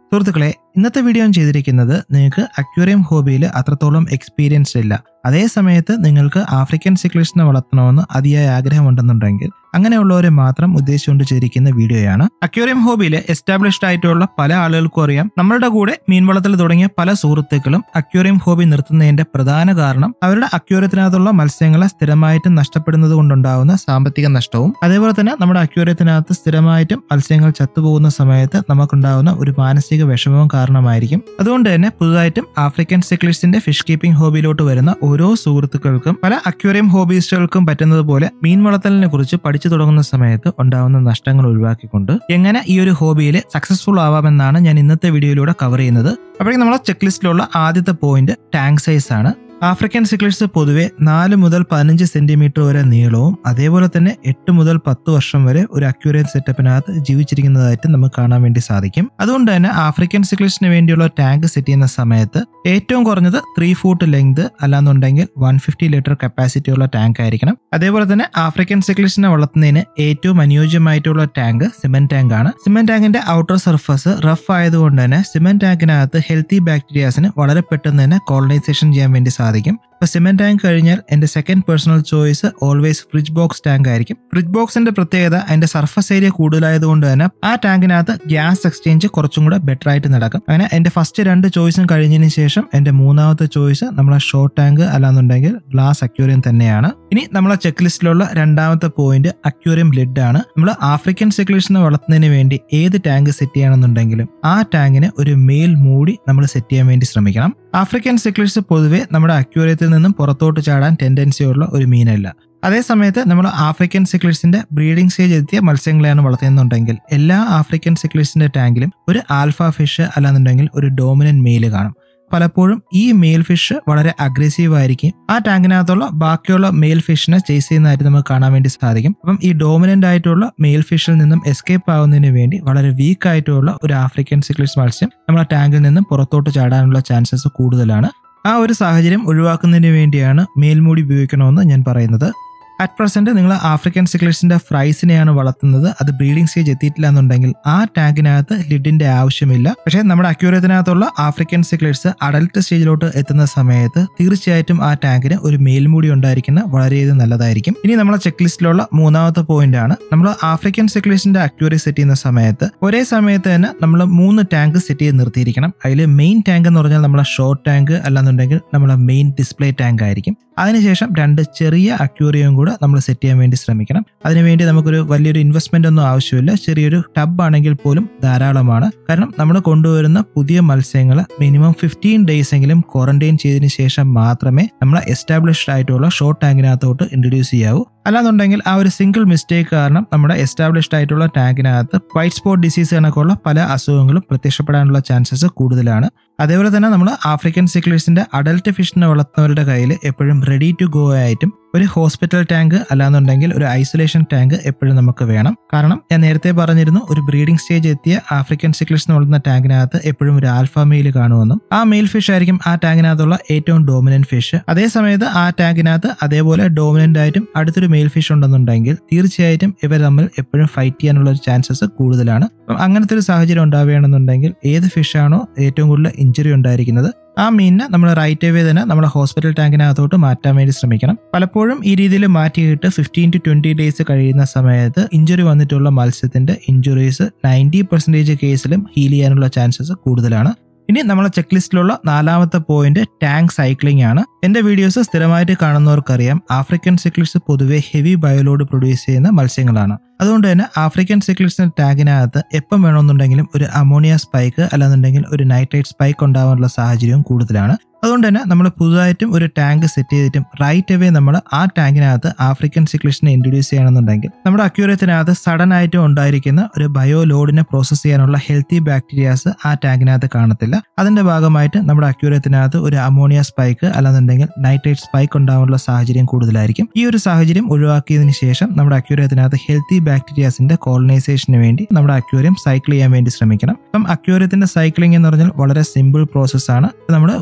സുഹൃത്തുക്കളെ ഇന്നത്തെ വീഡിയോ ഞാൻ ചെയ്തിരിക്കുന്നത് നിങ്ങൾക്ക് അക്വേറിയം ഹോബിയിൽ അത്രത്തോളം എക്സ്പീരിയൻസ് ഇല്ല അതേ സമയത്ത് നിങ്ങൾക്ക് ആഫ്രിക്കൻ സിക്ലിസിനെ വളർത്തണമെന്ന് അതിയായ ആഗ്രഹമുണ്ടെന്നുണ്ടെങ്കിൽ അങ്ങനെയുള്ളവരെ മാത്രം ഉദ്ദേശിച്ചുകൊണ്ട് ചെയ്തിരിക്കുന്ന വീഡിയോയാണ് അക്വേറിയം ഹോബിയിൽ എസ്റ്റാബ്ലിഷ്ഡ് ആയിട്ടുള്ള പല ആളുകൾക്കും അറിയാം നമ്മളുടെ കൂടെ മീൻ വളർത്തൽ തുടങ്ങിയ പല സുഹൃത്തുക്കളും അക്വേറിയം ഹോബി നിർത്തുന്നതിന്റെ പ്രധാന കാരണം അവരുടെ അക്വേറിയത്തിനകത്തുള്ള മത്സ്യങ്ങളെ സ്ഥിരമായിട്ടും നഷ്ടപ്പെടുന്നത് കൊണ്ടുണ്ടാകുന്ന സാമ്പത്തിക നഷ്ടവും അതേപോലെ തന്നെ നമ്മുടെ അക്വേറിയത്തിനകത്ത് സ്ഥിരമായിട്ടും മത്സ്യങ്ങൾ ചത്തുപോകുന്ന സമയത്ത് നമുക്കുണ്ടാകുന്ന ഒരു മാനസിക വിഷമവും കാരണമായിരിക്കും അതുകൊണ്ട് തന്നെ പുതുതായിട്ടും ആഫ്രിക്കൻ സിക്ലിസ്റ്റിന്റെ ഫിഷ് കീപ്പിംഗ് ഹോബിയിലോട്ട് വരുന്ന ഓരോ സുഹൃത്തുക്കൾക്കും പല അക്വേറിയം ഹോബിസ്റ്റുകൾക്കും പറ്റുന്നത് പോലെ മീൻ വളർത്തലിനെ കുറിച്ച് പഠിച്ചു തുടങ്ങുന്ന സമയത്ത് ഉണ്ടാവുന്ന നഷ്ടങ്ങൾ ഒഴിവാക്കിക്കൊണ്ട് എങ്ങനെ ഈ ഒരു ഹോബിയിൽ സക്സസ്ഫുൾ ആവാമെന്നാണ് ഞാൻ ഇന്നത്തെ വീഡിയോയിലൂടെ കവർ ചെയ്യുന്നത് അപ്പോഴേക്കും നമ്മളെ ചെക്ക് ലിസ്റ്റിലുള്ള ആദ്യത്തെ പോയിന്റ് ടാങ്ക് സൈസ് ആണ് ആഫ്രിക്കൻ സിക്ലിറ്റ്സ് പൊതുവെ നാല് മുതൽ പതിനഞ്ച് സെന്റിമീറ്റർ വരെ നീളവും അതേപോലെ തന്നെ എട്ട് മുതൽ പത്ത് വർഷം വരെ ഒരു അക്യൂറിയൻ സെറ്റപ്പിനകത്ത് ജീവിച്ചിരിക്കുന്നതായിട്ട് നമുക്ക് കാണാൻ വേണ്ടി സാധിക്കും അതുകൊണ്ട് തന്നെ ആഫ്രിക്കൻ സിക്ലിറ്റ്സിന് വേണ്ടിയുള്ള ടാങ്ക് സെറ്റ് ചെയ്യുന്ന സമയത്ത് ഏറ്റവും കുറഞ്ഞത് ത്രീ ഫൂട്ട് ലെങ്ത് അല്ലാന്നുണ്ടെങ്കിൽ വൺ ഫിഫ്റ്റി ലിറ്റർ കപ്പാസിറ്റി ഉള്ള ടാങ്ക് ആയിരിക്കണം അതേപോലെ തന്നെ ആഫ്രിക്കൻ സിക്ലിറ്റ്സിനെ വളർത്തുന്നതിന് ഏറ്റവും അനുയോജ്യമായിട്ടുള്ള ടാങ്ക് സിമെന്റ് ടാങ്ക് ആണ് സിമെന്റ് ടാങ്കിന്റെ ഔട്ടർ സർഫസ് റഫ് ആയതുകൊണ്ട് തന്നെ സിമെന്റ് ടാങ്കിനകത്ത് ഹെൽത്തി ബാക്ടീരിയാസിന് വളരെ പെട്ടെന്ന് തന്നെ കോളനൈസേഷൻ ചെയ്യാൻ വേണ്ടി സാധിക്കും ഇപ്പൊ സിമെന്റ് ടാങ്ക് കഴിഞ്ഞാൽ എന്റെ second personal choice always fridge box tank ആയിരിക്കും ഫ്രിഡ്ജ് ബോക്സിന്റെ പ്രത്യേകത അതിന്റെ സർഫസ് ഏരിയ കൂടുതലായതുകൊണ്ട് തന്നെ ആ ടാങ്കിനകത്ത് ഗ്യാസ് എക്സ്ചേഞ്ച് കുറച്ചും കൂടെ ബെറ്റർ ആയിട്ട് നടക്കും അങ്ങനെ എന്റെ ഫസ്റ്റ് രണ്ട് ചോയ്സും കഴിഞ്ഞതിന് ശേഷം എന്റെ മൂന്നാമത്തെ ചോയ്സ് നമ്മളെ ഷോർട്ട് ടാങ്ക് അല്ലാന്നുണ്ടെങ്കിൽ ഗ്ലാസ് അക്യൂറിയം തന്നെയാണ് ഇനി നമ്മളെ ചെക്ക് ലിസ്റ്റിലുള്ള രണ്ടാമത്തെ പോയിന്റ് അക്യൂറിയം ലിഡ് ആണ് നമ്മൾ ആഫ്രിക്കൻ സെക്ലിഷിനെ വളർത്തുന്നതിന് വേണ്ടി ഏത് ടാങ്ക് സെറ്റ് ചെയ്യണമെന്നുണ്ടെങ്കിലും ആ ടാങ്കിന് ഒരു മെയിൽ മൂടി നമ്മൾ സെറ്റ് ചെയ്യാൻ വേണ്ടി ശ്രമിക്കണം ആഫ്രിക്കൻ സിക്ലിറ്റ്സ് പൊതുവെ നമ്മുടെ അക്യൂറിയത്തിൽ നിന്നും പുറത്തോട്ട് ചാടാൻ ടെൻഡൻസിയുള്ള ഒരു മീനല്ല അതേസമയത്ത് നമ്മൾ ആഫ്രിക്കൻ സിക്ലിറ്റ്സിന്റെ ബ്രീഡിംഗ് സ്റ്റേജ് എത്തിയ മത്സ്യങ്ങളെയാണ് വളർത്തുന്നുണ്ടെങ്കിൽ എല്ലാ ആഫ്രിക്കൻ സിക്ലിറ്റ്സിന്റെ ടാങ്കിലും ഒരു ആൽഫ ഫിഷ് അല്ലാന്നുണ്ടെങ്കിൽ ഒരു ഡോമിനന്റ് മെയിൽ കാണും പലപ്പോഴും ഈ മെയിൽ ഫിഷ് വളരെ അഗ്രസീവ് ആയിരിക്കും ആ ടാങ്കിനകത്തുള്ള ബാക്കിയുള്ള മെയിൽ ഫിഷിനെ ചേസ് ചെയ്യുന്നതായിട്ട് നമുക്ക് കാണാൻ വേണ്ടി സാധിക്കും അപ്പം ഈ ഡോമിനന്റ് ആയിട്ടുള്ള മെയിൽ ഫിഷിൽ നിന്നും എസ്കേപ്പ് ആവുന്നതിന് വേണ്ടി വളരെ വീക്ക് ആയിട്ടുള്ള ഒരു ആഫ്രിക്കൻ സിക്ലിറ്റ്സ് മത്സ്യം നമ്മുടെ ടാങ്കിൽ നിന്നും പുറത്തോട്ട് ചാടാനുള്ള ചാൻസസ് കൂടുതലാണ് ആ ഒരു സാഹചര്യം ഒഴിവാക്കുന്നതിന് വേണ്ടിയാണ് മേൽമൂടി ഉപയോഗിക്കണമെന്ന് ഞാൻ പറയുന്നത് അറ്റ് പ്രസന്റ് നിങ്ങൾ ആഫ്രിക്കൻ സിക്ലിറ്റ്സിന്റെ ഫ്രൈസിനെയാണ് വളർത്തുന്നത് അത് ബ്രീഡിംഗ് സ്റ്റേജ് എത്തിയിട്ടില്ല എന്നുണ്ടെങ്കിൽ ആ ടാങ്കിനകത്ത് ലിഡിന്റെ ആവശ്യമില്ല പക്ഷേ നമ്മുടെ അക്യൂരത്തിനകത്തുള്ള ആഫ്രിക്കൻ സിക്ലിറ്റ്സ് അഡൽട്ട് സ്റ്റേജിലോട്ട് എത്തുന്ന സമയത്ത് തീർച്ചയായിട്ടും ആ ടാങ്കിന് ഒരു മേൽമൂടി ഉണ്ടായിരിക്കുന്ന വളരെയധികം നല്ലതായിരിക്കും ഇനി നമ്മളെ ചെക്ക് ലിസ്റ്റിലുള്ള മൂന്നാമത്തെ പോയിന്റ് ആണ് നമ്മൾ ആഫ്രിക്കൻ സിക്ലിറ്റ്സിന്റെ അക്യൂറി സെറ്റ് ചെയ്യുന്ന സമയത്ത് ഒരേ സമയത്ത് തന്നെ നമ്മൾ മൂന്ന് ടാങ്ക് സെറ്റ് ചെയ്ത് നിർത്തിയിരിക്കണം അതിൽ മെയിൻ ടാങ്ക് എന്ന് പറഞ്ഞാൽ നമ്മളെ ഷോർട്ട് ടാങ്ക് അല്ലാന്നുണ്ടെങ്കിൽ നമ്മളെ മെയിൻ ഡിസ്പ്ലേ ടാങ്ക് ആയിരിക്കും അതിനുശേഷം രണ്ട് ചെറിയ അക്യൂറിയം കൂടെ നമ്മൾ സെറ്റ് ചെയ്യാൻ വേണ്ടി ശ്രമിക്കണം അതിനുവേണ്ടി നമുക്കൊരു വലിയൊരു ഇൻവെസ്റ്റ്മെന്റ് ഒന്നും ആവശ്യമില്ല ചെറിയൊരു ടബ് ആണെങ്കിൽ പോലും ധാരാളമാണ് കാരണം നമ്മൾ കൊണ്ടുവരുന്ന പുതിയ മത്സ്യങ്ങൾ മിനിമം ഫിഫ്റ്റീൻ ഡേയ്സ് എങ്കിലും ക്വാറന്റൈൻ ചെയ്തതിന് ശേഷം മാത്രമേ നമ്മൾ എസ്റ്റാബ്ലിഷ്ഡ് ആയിട്ടുള്ള ഷോർട്ട് ടാങ്കിനകത്തോട്ട് ഇൻട്രൊഡ്യൂസ് ചെയ്യാവൂ അല്ലാന്നുണ്ടെങ്കിൽ ആ ഒരു സിംഗിൾ മിസ്റ്റേക്ക് കാരണം നമ്മുടെ എസ്റ്റാബ്ലിഷ്ഡ് ആയിട്ടുള്ള ടാങ്കിനകത്ത് വൈറ്റ് സ്പോട്ട് ഡിസീസ് കണക്കുള്ള പല അസുഖങ്ങളും പ്രത്യക്ഷപ്പെടാനുള്ള ചാൻസസ് കൂടുതലാണ് അതേപോലെ തന്നെ നമ്മൾ ആഫ്രിക്കൻ സിക്ലിറ്റ്സിന്റെ അഡൽട്ട് ഫിഷിനെ വളർത്തുന്നവരുടെ കയ്യിൽ എപ്പോഴും റെഡി ടു ഗോ ആയിട്ടും ഒരു ഹോസ്പിറ്റൽ ടാങ്ക് അല്ലാന്നുണ്ടെങ്കിൽ ഒരു ഐസൊലേഷൻ ടാങ്ക് എപ്പോഴും നമുക്ക് വേണം കാരണം ഞാൻ നേരത്തെ പറഞ്ഞിരുന്നു ഒരു ബ്രീഡിംഗ് സ്റ്റേജ് എത്തിയ ആഫ്രിക്കൻ സിക്ലിറ്റ്സിന് വളർത്തുന്ന ടാങ്കിനകത്ത് എപ്പോഴും ഒരു ആൽഫ മെയിൽ കാണുമെന്നും ആ മെയിൽ ഫിഷ് ആയിരിക്കും ആ ടാങ്കിനകത്തുള്ള ഏറ്റവും ഡോമിനന്റ് ഫിഷ് അതേ സമയത്ത് ആ ടാങ്കിനകത്ത് അതേപോലെ ഡോമിനന്റ് ആയിട്ടും അടുത്തൊരു മെയിൽ ഫിഷ് ഉണ്ടെന്നുണ്ടെങ്കിൽ തീർച്ചയായിട്ടും ഇവർ തമ്മിൽ എപ്പോഴും ഫൈറ്റ് ചെയ്യാനുള്ള ഒരു ചാൻസസ് കൂടുതലാണ് അപ്പം അങ്ങനത്തെ ഒരു സാഹചര്യം ഉണ്ടാവുകയാണെന്നുണ്ടെങ്കിൽ ഏത് ഫിഷാണോ ഏറ്റവും കൂടുതൽ ഇഞ്ചുറി ഉണ്ടായിരിക്കുന്നത് ആ മീനിനെ നമ്മൾ റൈറ്റ് അവേ തന്നെ നമ്മുടെ ഹോസ്പിറ്റൽ ടാങ്കിനകത്തോട്ട് മാറ്റാൻ വേണ്ടി ശ്രമിക്കണം പലപ്പോഴും ഈ രീതിയിൽ മാറ്റിയിട്ട് ഫിഫ്റ്റീൻ ടു ട്വന്റി ഡേയ്സ് കഴിയുന്ന സമയത്ത് ഇഞ്ചുറി വന്നിട്ടുള്ള മത്സ്യത്തിന്റെ ഇഞ്ചുറീസ് നയൻറ്റി പെർസെൻറ്റേജ് കേസിലും ഹീൽ ചെയ്യാനുള്ള ചാൻസസ് കൂടുതലാണ് ഇനി നമ്മളെ ചെക്ക് ലിസ്റ്റിലുള്ള നാലാമത്തെ പോയിന്റ് ടാങ്ക് സൈക്ലിംഗ് ആണ് എന്റെ വീഡിയോസ് സ്ഥിരമായിട്ട് കാണുന്നവർക്കറിയാം ആഫ്രിക്കൻ സിക്ലിറ്റ്സ് പൊതുവെ ഹെവി ബയോലോഡ് പ്രൊഡ്യൂസ് ചെയ്യുന്ന മത്സ്യങ്ങളാണ് അതുകൊണ്ട് തന്നെ ആഫ്രിക്കൻ സിക്ലിറ്റ്സിന്റെ ടാങ്കിനകത്ത് എപ്പം വേണമെന്നുണ്ടെങ്കിലും ഒരു അമോണിയ സ്പൈക്ക് അല്ലാന്നുണ്ടെങ്കിൽ ഒരു നൈട്രേറ്റ് സ്പൈക്ക് ഉണ്ടാവാനുള്ള സാഹചര്യവും കൂടുതലാണ് അതുകൊണ്ട് തന്നെ നമ്മൾ പുതുതായിട്ടും ഒരു ടാങ്ക് സെറ്റ് ചെയ്തിട്ടും റൈറ്റ് അവേ നമ്മൾ ആ ടാങ്കിനകത്ത് ആഫ്രിക്കൻ സിക്ലിഷിനെ ഇൻട്രൊഡ്യൂസ് ചെയ്യണമെന്നുണ്ടെങ്കിൽ നമ്മുടെ അക്യൂരത്തിനകത്ത് സഡൻ ആയിട്ട് ഉണ്ടായിരിക്കുന്ന ഒരു ബയോ ലോഡിനെ പ്രോസസ് ചെയ്യാനുള്ള ഹെൽത്തി ബാക്ടീരിയാസ് ആ ടാങ്കിനകത്ത് കാണത്തില്ല അതിന്റെ ഭാഗമായിട്ട് നമ്മുടെ അക്യൂരത്തിനകത്ത് ഒരു അമോണിയ സ്പൈക്ക് അല്ലാന്നുണ്ടെങ്കിൽ നൈട്രേറ്റ് സ്പൈക്ക് ഉണ്ടാവാനുള്ള സാഹചര്യം കൂടുതലായിരിക്കും ഈ ഒരു സാഹചര്യം ഒഴിവാക്കിയതിനു ശേഷം നമ്മുടെ അക്യൂരത്തിനകത്ത് ഹെൽത്തി ബാക്ടീരിയാസിന്റെ കോളനൈസേഷന് വേണ്ടി നമ്മുടെ അക്യൂരിയം സൈക്കിൾ ചെയ്യാൻ വേണ്ടി ശ്രമിക്കണം അപ്പം അക്യൂരിയത്തിന്റെ സൈക്ലിംഗ് എന്ന് പറഞ്ഞാൽ വളരെ സിമ്പിൾ പ്രോസസ് ആണ് നമ്മൾ ഒരു അക്യൂരിയം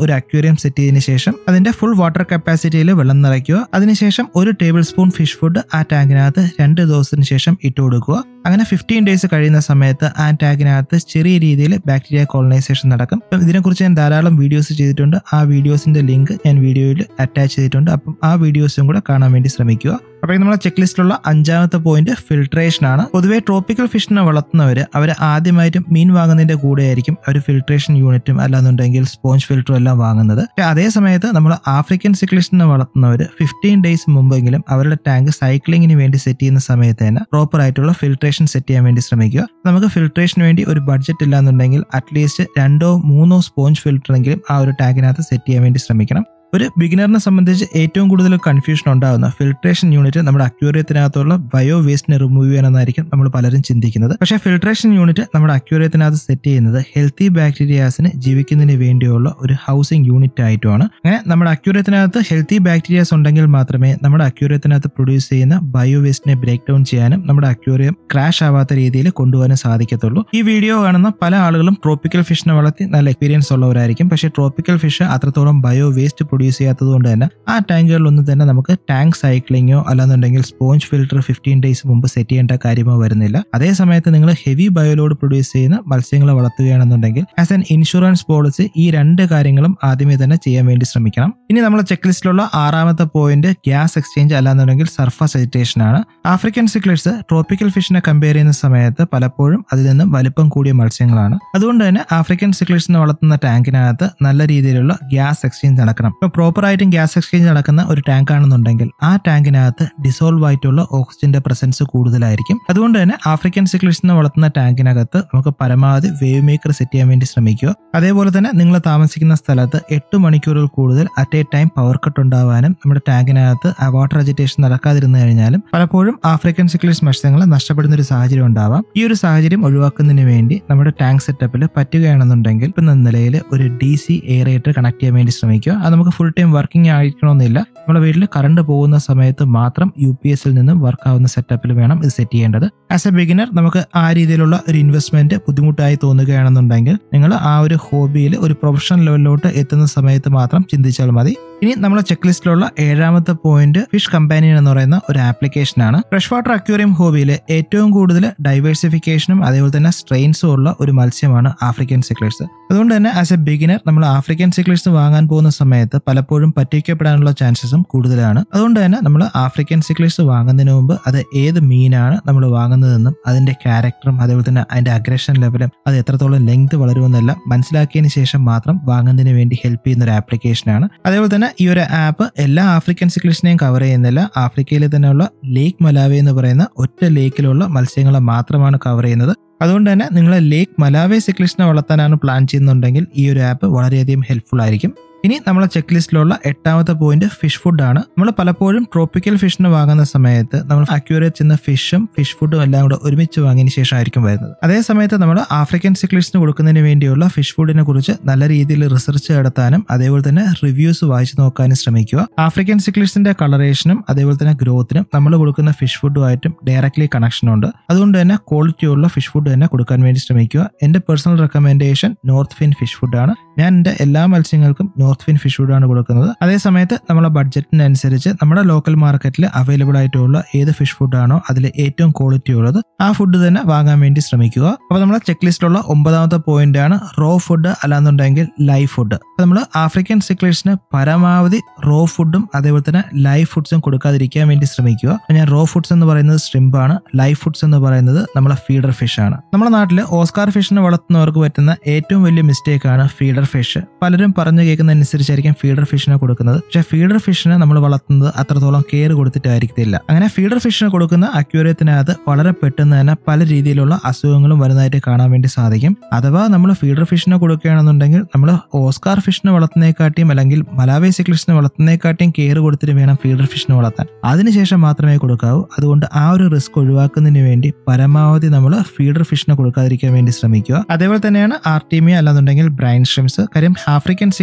അക്വേറിയം സെറ്റ് ചെയ്തതിനു ശേഷം അതിന്റെ ഫുൾ വാട്ടർ കപ്പാസിറ്റിയിൽ വെള്ളം നിറയ്ക്കുക അതിനുശേഷം ഒരു ടേബിൾ സ്പൂൺ ഫിഷ് ഫുഡ് ആ ടാങ്കിനകത്ത് രണ്ട് ദിവസത്തിന് ശേഷം ഇട്ട് കൊടുക്കുക അങ്ങനെ ഫിഫ്റ്റീൻ ഡേയ്സ് കഴിയുന്ന സമയത്ത് ആ ടാങ്കിനകത്ത് ചെറിയ രീതിയിൽ ബാക്ടീരിയ കോളനൈസേഷൻ നടക്കും അപ്പം ഇതിനെക്കുറിച്ച് ഞാൻ ധാരാളം വീഡിയോസ് ചെയ്തിട്ടുണ്ട് ആ വീഡിയോസിന്റെ ലിങ്ക് ഞാൻ വീഡിയോയിൽ അറ്റാച്ച് ചെയ്തിട്ടുണ്ട് അപ്പം ആ വീഡിയോസും കൂടെ കാണാൻ വേണ്ടി ശ്രമിക്കുക അപ്പോൾ നമ്മളെ ചെക്ക് ലിസ്റ്റിലുള്ള അഞ്ചാമത്തെ പോയിന്റ് ഫിൽട്രേഷൻ ആണ് പൊതുവേ ട്രോപ്പിക്കൽ ഫിഷിനെ വളർത്തുന്നവർ അവർ ആദ്യമായിട്ടും മീൻ വാങ്ങുന്നതിന്റെ കൂടെ ആയിരിക്കും അവർ ഫിൽട്രേഷൻ യൂണിറ്റും അല്ലാന്നുണ്ടെങ്കിൽ സ്പോഞ്ച് ഫിൽറ്ററും എല്ലാം വാങ്ങുന്നത് പക്ഷേ അതേ സമയത്ത് നമ്മൾ ആഫ്രിക്കൻ സിക്ലിസ്റ്റിനെ വളർത്തുന്നവർ ഫിഫ്റ്റീൻ ഡേയ്സ് മുമ്പെങ്കിലും അവരുടെ ടാങ്ക് സൈക്ലിങ്ങിന് വേണ്ടി സെറ്റ് ചെയ്യുന്ന സമയത്ത് തന്നെ പ്രോപ്പർ ആയിട്ടുള്ള ഫിൽട്രേഷൻ സെറ്റ് ചെയ്യാൻ വേണ്ടി ശ്രമിക്കുക നമുക്ക് ഫിൽട്രേഷന് വേണ്ടി ഒരു ബഡ്ജറ്റ് ഇല്ലാന്നുണ്ടെങ്കിൽ അറ്റ്ലീസ്റ്റ് രണ്ടോ മൂന്നോ സ്പോഞ്ച് ഫിൽറ്ററെങ്കിലും ആ ഒരു ടാങ്കിനകത്ത് സെറ്റ് ചെയ്യാൻ വേണ്ടി ശ്രമിക്കണം ഒരു ബിഗിനറിനെ സംബന്ധിച്ച് ഏറ്റവും കൂടുതൽ കൺഫ്യൂഷൻ ഉണ്ടാകുന്ന ഫിൽട്രേഷൻ യൂണിറ്റ് നമ്മുടെ അക്യൂറിയത്തിനകത്തുള്ള ബയോ വേസ്റ്റിനെ റിമൂവ് ചെയ്യാനെന്നായിരിക്കും നമ്മൾ പലരും ചിന്തിക്കുന്നത് പക്ഷേ ഫിൽട്രേഷൻ യൂണിറ്റ് നമ്മുടെ അക്യൂറിയത്തിനകത്ത് സെറ്റ് ചെയ്യുന്നത് ഹെൽത്തി ബാക്ടീരിയാസിന് ജീവിക്കുന്നതിന് വേണ്ടിയുള്ള ഒരു ഹൗസിംഗ് യൂണിറ്റ് ആയിട്ടുമാണ് അങ്ങനെ നമ്മുടെ അക്യൂറിയത്തിനകത്ത് ഹെൽത്തി ബാക്ടീരിയാസ് ഉണ്ടെങ്കിൽ മാത്രമേ നമ്മുടെ അക്യൂറിയത്തിനകത്ത് പ്രൊഡ്യൂസ് ചെയ്യുന്ന ബയോ വേസ്റ്റിനെ ബ്രേക്ക് ഡൗൺ ചെയ്യാനും നമ്മുടെ അക്യൂറിയം ക്രാഷ് ആവാത്ത രീതിയിൽ കൊണ്ടുപോകാനും സാധിക്കത്തുള്ളൂ ഈ വീഡിയോ കാണുന്ന പല ആളുകളും ട്രോപ്പിക്കൽ ഫിഷിനെ വളർത്തി നല്ല എക്സ്പീരിയൻസ് ഉള്ളവരായിരിക്കും പക്ഷേ ട്രോപ്പിക്കൽ ഫിഷ് അത്രത്തോളം ബയോ വേസ്റ്റ് പ്രൊഡ്യൂസ് ചെയ്യാത്തത് കൊണ്ട് തന്നെ ആ ടാങ്കുകളിലൊന്നും തന്നെ നമുക്ക് ടാങ്ക് സൈക്ലിങ്ങോ അല്ലാന്നുണ്ടെങ്കിൽ സ്പോഞ്ച് ഫിൽറ്റർ ഫിഫ്റ്റീൻ ഡേയ്സ് മുമ്പ് സെറ്റ് ചെയ്യേണ്ട കാര്യമോ വരുന്നില്ല അതേ സമയത്ത് നിങ്ങൾ ഹെവി ബയോലോഡ് പ്രൊഡ്യൂസ് ചെയ്യുന്ന മത്സ്യങ്ങളെ വളർത്തുകയാണെന്നുണ്ടെങ്കിൽ ആസ് ആൻ ഇൻഷുറൻസ് പോളിസി ഈ രണ്ട് കാര്യങ്ങളും ആദ്യമേ തന്നെ ചെയ്യാൻ വേണ്ടി ശ്രമിക്കണം ഇനി നമ്മൾ ചെക്ക് ലിസ്റ്റിലുള്ള ആറാമത്തെ പോയിന്റ് ഗ്യാസ് എക്സ്ചേഞ്ച് അല്ലാന്നുണ്ടെങ്കിൽ സർഫസ് എജിറ്റേഷൻ ആണ് ആഫ്രിക്കൻ സിക്ലേഴ്സ് ട്രോപ്പിക്കൽ ഫിഷിനെ കമ്പയർ ചെയ്യുന്ന സമയത്ത് പലപ്പോഴും അതിൽ നിന്നും വലിപ്പം കൂടിയ മത്സ്യങ്ങളാണ് അതുകൊണ്ട് തന്നെ ആഫ്രിക്കൻ സിക്ലേഴ്സിനെ വളർത്തുന്ന ടാങ്കിനകത്ത് നല്ല രീതിയിലുള്ള ഗ്യാസ് എക്സ്ചേഞ്ച് നടക്കണം ഇപ്പോൾ പ്രോപ്പർ ആയിട്ടും ഗ്യാസ് എക്സ്ചേഞ്ച് നടക്കുന്ന ഒരു ടാങ്ക് ആണെന്നുണ്ടെങ്കിൽ ആ ടാങ്കിനകത്ത് ഡിസോൾവ് ആയിട്ടുള്ള ഓക്സിജന്റെ പ്രസൻസ് കൂടുതലായിരിക്കും അതുകൊണ്ട് തന്നെ ആഫ്രിക്കൻ സിക്ലേഴ്സിനെ വളർത്തുന്ന ടാങ്കിനകത്ത് നമുക്ക് പരമാവധി വേവ് മേക്കർ സെറ്റ് ചെയ്യാൻ വേണ്ടി ശ്രമിക്കുക അതേപോലെ തന്നെ നിങ്ങൾ താമസിക്കുന്ന സ്ഥലത്ത് എട്ട് മണിക്കൂറുകൾ കൂടുതൽ at a time power cut ഉണ്ടാവാനും നമ്മുടെ ടാങ്കിനകത്ത് വാട്ടർ അജിറ്റേഷൻ നടക്കാതിരുന്നു കഴിഞ്ഞാലും പലപ്പോഴും ആഫ്രിക്കൻ സിക്ലേഴ്സ് മത്സ്യങ്ങൾ നഷ്ടപ്പെടുന്ന ഒരു സാഹചര്യം ഉണ്ടാവാം ഈ ഒരു സാഹചര്യം ഒഴിവാക്കുന്നതിന് വേണ്ടി നമ്മുടെ ടാങ്ക് സെറ്റപ്പിൽ പറ്റുകയാണെന്നുണ്ടെങ്കിൽ ഇപ്പം നിലയിൽ ഒരു ഡി സി എയറേറ്റർ കണക്ട് ചെയ്യാൻ വേണ്ടി ശ്രമിക്കുക അത് നമുക്ക് ഫുൾ ടൈം വർക്കിംഗ് ആയിരിക്കണമെന്നില്ല നമ്മുടെ വീട്ടിൽ കറണ്ട് പോകുന്ന സമയത്ത് മാത്രം യു പി എസിൽ നിന്ന് വർക്ക് ആവുന്ന സെറ്റപ്പിൽ വേണം ഇത് സെറ്റ് ചെയ്യേണ്ടത് ആസ് എ ബിഗിനർ നമുക്ക് ആ രീതിയിലുള്ള ഒരു ഇൻവെസ്റ്റ്മെന്റ് ബുദ്ധിമുട്ടായി തോന്നുകയാണെന്നുണ്ടെങ്കിൽ നിങ്ങൾ ആ ഒരു ഹോബിയിൽ ഒരു പ്രൊഫഷണൽ ലെവലിലോട്ട് എത്തുന്ന സമയത്ത് മാത്രം ചിന്തിച്ചാൽ മതി ഇനി നമ്മുടെ ചെക്ക് ലിസ്റ്റിലുള്ള ഏഴാമത്തെ പോയിന്റ് ഫിഷ് കമ്പാനിയൻ എന്ന് പറയുന്ന ഒരു ആപ്ലിക്കേഷൻ ആണ് ഫ്രഷ് വാട്ടർ അക്വേറിയം ഹോബിയിൽ ഏറ്റവും കൂടുതൽ ഡൈവേഴ്സിഫിക്കേഷനും അതേപോലെ തന്നെ സ്ട്രെയിൻസും ഉള്ള ഒരു മത്സ്യമാണ് ആഫ്രിക്കൻ സിക്ലേഴ്സ് അതുകൊണ്ട് തന്നെ ആസ് എ ബിഗിനർ നമ്മൾ ആഫ്രിക്കൻ സിക്ലേഴ്സ് വാങ്ങാൻ പോകുന്ന സമയത്ത് പലപ്പോഴും പറ്റിക്കപ്പെടാനുള്ള ചാൻസസും കൂടുതലാണ് അതുകൊണ്ട് തന്നെ നമ്മൾ ആഫ്രിക്കൻ സിക്ലേഴ്സ് വാങ്ങുന്നതിന് മുമ്പ് അത് ഏത് മീനാണ് നമ്മൾ വാങ്ങുന്നതെന്നും അതിന്റെ ക്യാരക്ടറും അതേപോലെ തന്നെ അതിന്റെ അഗ്രഷൻ ലെവലും അത് എത്രത്തോളം ലെങ്ത് വളരുമെന്നെല്ലാം മനസ്സിലാക്കിയതിന് ശേഷം മാത്രം വാങ്ങുന്നതിന് വേണ്ടി ഹെൽപ്പ് ചെയ്യുന്ന ഒരു ആപ്ലിക്കേഷനാണ് അതേപോലെ തന്നെ ഈ ഒരു ആപ്പ് എല്ലാ ആഫ്രിക്കൻ സിക്ലിസിനെയും കവർ ചെയ്യുന്നില്ല ആഫ്രിക്കയിൽ തന്നെയുള്ള ലേക്ക് മലാവി എന്ന് പറയുന്ന ഒറ്റ ലേക്കിലുള്ള മത്സ്യങ്ങളെ മാത്രമാണ് കവർ ചെയ്യുന്നത് അതുകൊണ്ട് തന്നെ നിങ്ങൾ ലേക്ക് മലാവേ സിക്ലിസിനെ വളർത്താനാണ് പ്ലാൻ ചെയ്യുന്നുണ്ടെങ്കിൽ ഈ ഒരു ആപ്പ് വളരെയധികം ഹെൽപ്ഫുൾ ആയിരിക്കും ഇനി നമ്മളെ ചെക്ക് ലിസ്റ്റിലുള്ള എട്ടാമത്തെ പോയിന്റ് ഫിഷ് ഫുഡ് ആണ് നമ്മൾ പലപ്പോഴും ട്രോപ്പിക്കൽ ഫിഷിന് വാങ്ങുന്ന സമയത്ത് നമ്മൾ അക്യൂറേറ്റ് ചെയ്യുന്ന ഫിഷും ഫിഷ് ഫുഡും എല്ലാം കൂടെ ഒരുമിച്ച് വാങ്ങിയതിന് ശേഷമായിരിക്കും വരുന്നത് അതേ സമയത്ത് നമ്മൾ ആഫ്രിക്കൻ സിക്ലിസിന് കൊടുക്കുന്നതിന് വേണ്ടിയുള്ള ഫിഷ് ഫുഡിനെ കുറിച്ച് നല്ല രീതിയിൽ റിസർച്ച് നടത്താനും അതേപോലെ തന്നെ റിവ്യൂസ് വായിച്ചു നോക്കാനും ശ്രമിക്കുക ആഫ്രിക്കൻ സിക്ലിസിന്റെ കളറേഷനും അതേപോലെ തന്നെ ഗ്രോത്തിനും നമ്മൾ കൊടുക്കുന്ന ഫിഷ് ഫുഡുമായിട്ടും ഡയറക്ട്ലി കണക്ഷൻ ഉണ്ട് അതുകൊണ്ട് തന്നെ ക്വാളിറ്റിയുള്ള ഫിഷ് ഫുഡ് തന്നെ കൊടുക്കാൻ വേണ്ടി ശ്രമിക്കുക എന്റെ personal recommendation Northfin fish ഫുഡാണ് ഞാൻ എൻ്റെ എല്ലാ മത്സ്യങ്ങൾക്കും നോർത്ത് ഫിൻ ഫിഷ് ഫുഡാണ് കൊടുക്കുന്നത് അതേ സമയത്ത് നമ്മളെ ബഡ്ജറ്റിനനുസരിച്ച് നമ്മുടെ ലോക്കൽ മാർക്കറ്റിൽ അവൈലബിൾ ആയിട്ടുള്ള ഏത് ഫിഷ് ഫുഡാണോ അതിൽ ഏറ്റവും ക്വാളിറ്റി ഉള്ളത് ആ ഫുഡ് തന്നെ വാങ്ങാൻ വേണ്ടി ശ്രമിക്കുക അപ്പോൾ നമ്മുടെ ചെക്ക് ലിസ്റ്റിലുള്ള ഒമ്പതാമത്തെ പോയിന്റ് ആണ് റോ ഫുഡ് അല്ലാന്നുണ്ടെങ്കിൽ ലൈവ് ഫുഡ് അപ്പോൾ നമ്മൾ ആഫ്രിക്കൻ സിക്ലേഴ്സിന് പരമാവധി റോ ഫുഡും അതേപോലെ തന്നെ ലൈവ് ഫുഡ്സും കൊടുക്കാതിരിക്കാൻ വേണ്ടി ശ്രമിക്കുക അപ്പോൾ ഞാൻ റോ ഫുഡ്സ് എന്ന് പറയുന്നത് ഷ്രിമ്പ് ആണ് ലൈവ് ഫുഡ്സ് എന്ന് പറയുന്നത് നമ്മളെ ഫീഡർ ഫിഷ് ആണ് നമ്മുടെ നാട്ടിൽ ഓസ്കാർ ഫിഷിനെ വളർത്തുന്നവർക്ക് പറ്റുന്ന ഏറ്റവും വലിയ മിസ്റ്റേക്ക് ആണ് ഫീഡർ ഫിഷ് പലരും പറഞ്ഞു കേൾക്കുന്ന അനുസരിച്ചായിരിക്കും ഫീഡർ ഫിഷിനെ കൊടുക്കുന്നത് പക്ഷേ ഫീഡർ ഫിഷിനെ നമ്മൾ വളർത്തുന്നത് അത്രത്തോളം കെയർ കൊടുത്തിട്ടായിരിക്കത്തില്ല അങ്ങനെ ഫീഡർ ഫിഷിനെ കൊടുക്കുന്ന അക്യൂരിയത്തിനകത്ത് വളരെ പെട്ടെന്ന് തന്നെ പല രീതിയിലുള്ള അസുഖങ്ങളും വരുന്നതായിട്ട് കാണാൻ വേണ്ടി സാധിക്കും അഥവാ നമ്മൾ ഫീഡർ ഫിഷിനെ കൊടുക്കുകയാണെന്നുണ്ടെങ്കിൽ നമ്മൾ ഓസ്കാർ ഫിഷിനെ വളർത്തുന്നതിനെക്കാട്ടിയും അല്ലെങ്കിൽ മലാവേ സിക്ലിഷിനെ വളർത്തുന്നതിനെക്കാട്ടിയും കെയർ കൊടുത്തിട്ട് വേണം ഫീഡർ ഫിഷിനെ വളർത്താൻ അതിനുശേഷം മാത്രമേ കൊടുക്കാവൂ അതുകൊണ്ട് ആ ഒരു റിസ്ക് ഒഴിവാക്കുന്നതിന് വേണ്ടി പരമാവധി നമ്മൾ ഫീഡർ ഫിഷിനെ കൊടുക്കാതിരിക്കാൻ വേണ്ടി ശ്രമിക്കുക അതേപോലെ തന്നെയാണ് ആർട്ടീമിയ അല്ലാന്നുണ്ടെങ്കിൽ ബ്രൈൻ സ്ട്രിംസ് കാര്യം ആഫ്രിക്കൻ സിക്ലിസ്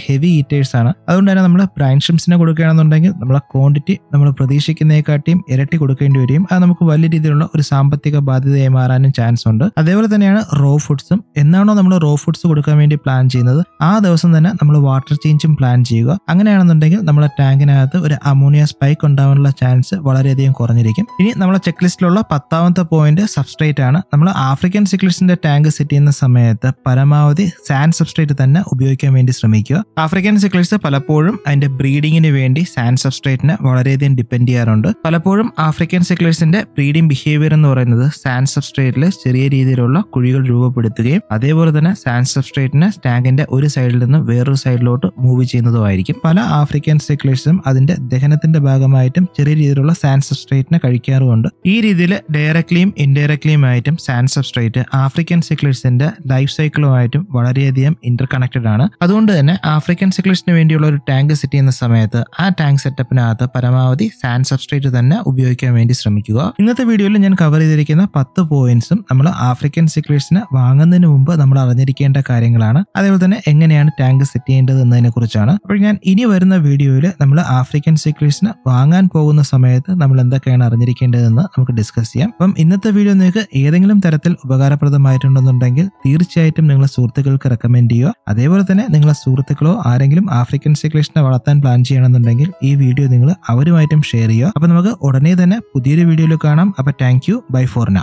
ഹെവി ഈറ്റേഴ്സ് ആണ് അതുകൊണ്ട് തന്നെ നമ്മൾ ബ്രൈൻ ഷ്രിംസിനെ കൊടുക്കുകയാണെന്നുണ്ടെങ്കിൽ നമ്മളെ ക്വാണ്ടിറ്റി നമ്മൾ പ്രതീക്ഷിക്കുന്നതിനെക്കാട്ടിയും ഇരട്ടി കൊടുക്കേണ്ടി വരികയും അത് നമുക്ക് വലിയ രീതിയിലുള്ള ഒരു സാമ്പത്തിക ബാധ്യതയായി മാറാനും ചാൻസ് ഉണ്ട് അതേപോലെ തന്നെയാണ് റോ ഫുഡ്സും എന്നാണോ നമ്മൾ റോ ഫുഡ്സ് കൊടുക്കാൻ വേണ്ടി പ്ലാൻ ചെയ്യുന്നത് ആ ദിവസം തന്നെ നമ്മൾ വാട്ടർ ചേഞ്ചും പ്ലാൻ ചെയ്യുക അങ്ങനെയാണെന്നുണ്ടെങ്കിൽ നമ്മളെ ടാങ്കിനകത്ത് ഒരു അമോണിയ സ്പൈക്ക് ഉണ്ടാവാനുള്ള ചാൻസ് വളരെയധികം കുറഞ്ഞിരിക്കും ഇനി നമ്മളെ ചെക്ക് ലിസ്റ്റിലുള്ള പത്താമത്തെ പോയിന്റ് സബ്സ്ട്രേറ്റ് ആണ് നമ്മൾ ആഫ്രിക്കൻ സിക്ലിസിന്റെ ടാങ്ക് സെറ്റ് ചെയ്യുന്ന സമയത്ത് പരമാവധി സാൻഡ് സബ്സ്ട്രേറ്റ് തന്നെ ഉപയോഗിക്കാൻ വേണ്ടി ശ്രമിക്കുക ആഫ്രിക്കൻ സിക്ലിസ് പലപ്പോഴും അതിന്റെ ബ്രീഡിങ്ങിന് വേണ്ടി സാൻഡ് സബ്സ്ട്രേറ്റിനെ വളരെയധികം ഡിപ്പെൻഡ് ചെയ്യാറുണ്ട് പലപ്പോഴും ആഫ്രിക്കൻ സിക്ലിസിന്റെ ബ്രീഡിംഗ് ബിഹേവിയർ എന്ന് പറയുന്നത് സാൻഡ് സബ്സ്ട്രേറ്റിൽ ചെറിയ രീതിയിലുള്ള കുഴികൾ രൂപപ്പെടുത്തുകയും അതേപോലെ തന്നെ സാൻഡ് സബ്സ്ട്രേറ്റിനെ ടാങ്കിന്റെ ഒരു സൈഡിൽ നിന്ന് വേറൊരു സൈഡിലോട്ട് മൂവ് ചെയ്യുന്നതുമായിരിക്കും പല ആഫ്രിക്കൻ സിക്ലേഴ്സും അതിന്റെ ദഹനത്തിന്റെ ഭാഗമായിട്ടും ചെറിയ രീതിയിലുള്ള സാൻഡ് സബ്സ്ട്രേറ്റിനെ കഴിക്കാറുമുണ്ട് ഈ രീതിയിൽ ഡയറക്ട്ലിയും ഇൻഡയറക്ട്ലിയും ആയിട്ടും സാൻഡ് സബ്സ്ട്രേറ്റ് ആഫ്രിക്കൻ സിക്ലേഴ്സിന്റെ ലൈഫ് സൈക്കിളുമായിട്ടും വളരെയധികം ഇന്റർ കണക്റ്റഡ് ആണ് അതുകൊണ്ട് തന്നെ ആഫ്രിക്കൻ സിക്ലേഴ്സിന് വേണ്ടിയുള്ള ഒരു ടാങ്ക് സെറ്റ് ചെയ്യുന്ന സമയത്ത് ആ ടാങ്ക് സെറ്റപ്പിനകത്ത് പരമാവധി സാൻഡ് സബ്സ്ട്രേറ്റ് തന്നെ ഉപയോഗിക്കാൻ വേണ്ടി ശ്രമിക്കുക ഇന്നത്തെ വീഡിയോയിൽ ഞാൻ കവർ ചെയ്തിരിക്കുന്ന പത്ത് പോയിന്റ്സും നമ്മൾ ആഫ്രിക്കൻ സിക്ലേഴ്സിന് വാങ്ങുന്നതിന് മുമ്പ് നമ്മൾ അറിഞ്ഞിരിക്കേണ്ട കാര്യങ്ങളാണ് അതേപോലെ തന്നെ എങ്ങനെയാണ് ടാങ്ക് സെറ്റ് ചെയ്യേണ്ടത് എന്നതിനെ കുറിച്ചാണ് അപ്പോൾ ഞാൻ ഇനി വരുന്ന വീഡിയോയിൽ നമ്മൾ ആഫ്രിക്കൻ സിക്ലേഴ്സിന് വാങ്ങാൻ പോകുന്ന സമയത്ത് നമ്മൾ എന്തൊക്കെയാണ് അറിഞ്ഞിരിക്കേണ്ടതെന്ന് നമുക്ക് ഡിസ്കസ് ചെയ്യാം അപ്പം ഇന്നത്തെ വീഡിയോ നിങ്ങൾക്ക് ഏതെങ്കിലും തരത്തിൽ ഉപകാരപ്രദമായിട്ടുണ്ടെന്നുണ്ടെങ്കിൽ തീർച്ചയായിട്ടും നിങ്ങളെ സുഹൃത്തുക്കൾക്ക് റെക്കമെൻഡ് ചെയ്യുക അതേപോലെ തന്നെ നിങ്ങളെ സുഹൃത്തുക്കളോ ആരെങ്കിലും ആഫ്രിക്കൻ സിക്ലേഴ്സിനെ വളർത്താൻ പ്ലാൻ ചെയ്യണമെന്നുണ്ടെങ്കിൽ ഈ വീഡിയോ നിങ്ങൾ അവരുമായിട്ടും ഷെയർ ചെയ്യുക അപ്പൊ നമുക്ക് ഉടനെ തന്നെ പുതിയൊരു വീഡിയോയിൽ കാണാം അപ്പൊ thank you bye for now